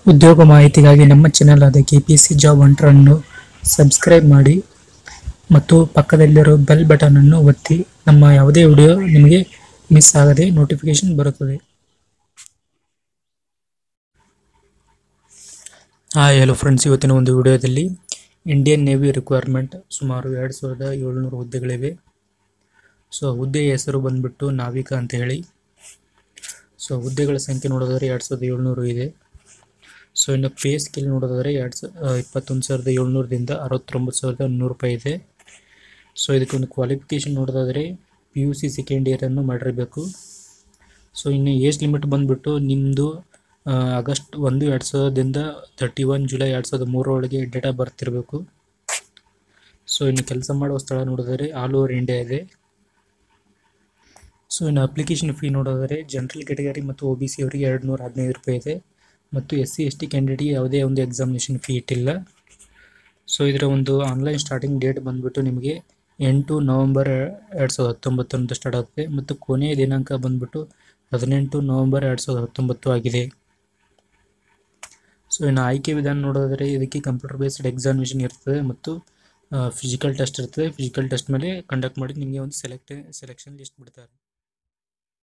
ಉದ್ಯೋಗ ಮಾಹಿತಿಗಾಗಿ ನಮ್ಮ ಚಾನೆಲ್ ಆದ ಕೆ ಪಿ ಸಿ ಜಾಬ್ ಅನ್ನು ಸಬ್ಸ್ಕ್ರೈಬ್ ಮಾಡಿ ಮತ್ತು ಪಕ್ಕದಲ್ಲಿರೋ ಬೆಲ್ ಬಟನ್ ಅನ್ನು ಒತ್ತಿ ನಮ್ಮ ಯಾವುದೇ ವಿಡಿಯೋ ನಿಮಗೆ ಮಿಸ್ ಆಗದೆ ನೋಟಿಫಿಕೇಶನ್ ಬರುತ್ತದೆ ಹಾಯ್ ಹಲೋ ಫ್ರೆಂಡ್ಸ್ ಇವತ್ತಿನ ಒಂದು ವಿಡಿಯೋದಲ್ಲಿ ಇಂಡಿಯನ್ ನೇವಿ ರಿಕ್ವೈರ್ಮೆಂಟ್ ಸುಮಾರು ಎರಡು ಸಾವಿರದ ಏಳ್ನೂರು ಹುದ್ದೆಗಳಿವೆ ಸೊ ಹುದ್ದೆಯ ಹೆಸರು ಬಂದ್ಬಿಟ್ಟು ನಾವಿಕ ಅಂತ ಹೇಳಿ ಸೊ ಹುದ್ದೆಗಳ ಸಂಖ್ಯೆ ನೋಡೋದಾದ್ರೆ ಎರಡು ಸಾವಿರದ ಏಳ್ನೂರು ಇದೆ ಸೊ ಇನ್ನು ಪೇ ಸ್ಕಿಲ್ ನೋಡೋದಾದ್ರೆ ಎರಡು ಸ ಇಪ್ಪತ್ತೊಂದು ಸಾವಿರದ ಏಳ್ನೂರದಿಂದ ಅರವತ್ತೊಂಬತ್ತು ಸಾವಿರದ ನೂರು ರೂಪಾಯಿ ಇದೆ ಸೊ ಇದಕ್ಕೊಂದು ಕ್ವಾಲಿಫಿಕೇಷನ್ ನೋಡೋದಾದರೆ ಪಿ ಯು ಸಿ ಸೆಕೆಂಡ್ ಇಯರನ್ನು ಮಾಡಿರಬೇಕು ಸೊ ಇನ್ನು ಏಜ್ ಲಿಮಿಟ್ ಬಂದುಬಿಟ್ಟು ನಿಮ್ಮದು ಆಗಸ್ಟ್ ಒಂದು ಎರಡು ಸಾವಿರದಿಂದ ತರ್ಟಿ ಒನ್ ಜುಲೈ ಎರಡು ಸಾವಿರದ ಮೂರರೊಳಗೆ ಡೇಟ್ ಆಫ್ ಬರ್ತ್ ಇರಬೇಕು ಸೊ ಇನ್ನು ಕೆಲಸ ಮಾಡುವ ಸ್ಥಳ ನೋಡಿದರೆ ಆಲ್ ಓವರ್ ಇಂಡಿಯಾ ಇದೆ ಸೊ ಇನ್ನು ಅಪ್ಲಿಕೇಶನ್ ಫೀ ನೋಡೋದಾದರೆ ಜನರಲ್ ಕೆಟಗರಿ ಮತ್ತು ಒ ಬಿ ಸಿ ಅವರಿಗೆ ಎರಡು ನೂರ ಹದಿನೈದು ರೂಪಾಯಿ ಇದೆ ಮತ್ತು ಎಸ್ ಸಿ ಎಸ್ ಟಿ ಕ್ಯಾಂಡಿಡೇಟ್ಗೆ ಯಾವುದೇ ಒಂದು ಎಕ್ಸಾಮಿನೇಷನ್ ಫೀ ಇಟ್ಟಿಲ್ಲ ಸೊ ಇದರ ಒಂದು ಆನ್ಲೈನ್ ಸ್ಟಾರ್ಟಿಂಗ್ ಡೇಟ್ ಬಂದುಬಿಟ್ಟು ನಿಮಗೆ ಎಂಟು ನವಂಬರ್ ಎರಡು ಸಾವಿರದ ಹತ್ತೊಂಬತ್ತರಂದು ಸ್ಟಾರ್ಟ್ ಆಗುತ್ತೆ ಮತ್ತು ಕೊನೆಯ ದಿನಾಂಕ ಬಂದುಬಿಟ್ಟು ಹದಿನೆಂಟು ನವಂಬರ್ ಎರಡು ಸಾವಿರದ ಹತ್ತೊಂಬತ್ತು ಆಗಿದೆ ಸೊ ಇನ್ನು ಆಯ್ಕೆ ವಿಧಾನ ನೋಡೋದಾದರೆ ಇದಕ್ಕೆ ಕಂಪ್ಯೂಟರ್ ಬೇಸ್ಡ್ ಎಕ್ಸಾಮಿನೇಷನ್ ಇರ್ತದೆ ಮತ್ತು ಫಿಸಿಕಲ್ ಟೆಸ್ಟ್ ಇರ್ತದೆ ಫಿಸಿಕಲ್ ಟೆಸ್ಟ್ ಮೇಲೆ ಕಂಡಕ್ಟ್ ಮಾಡಿ ನಿಮಗೆ ಒಂದು ಸೆಲೆಕ್ಟ್ ಸೆಲೆಕ್ಷನ್ ಲಿಸ್ಟ್ ಬಿಡ್ತಾರೆ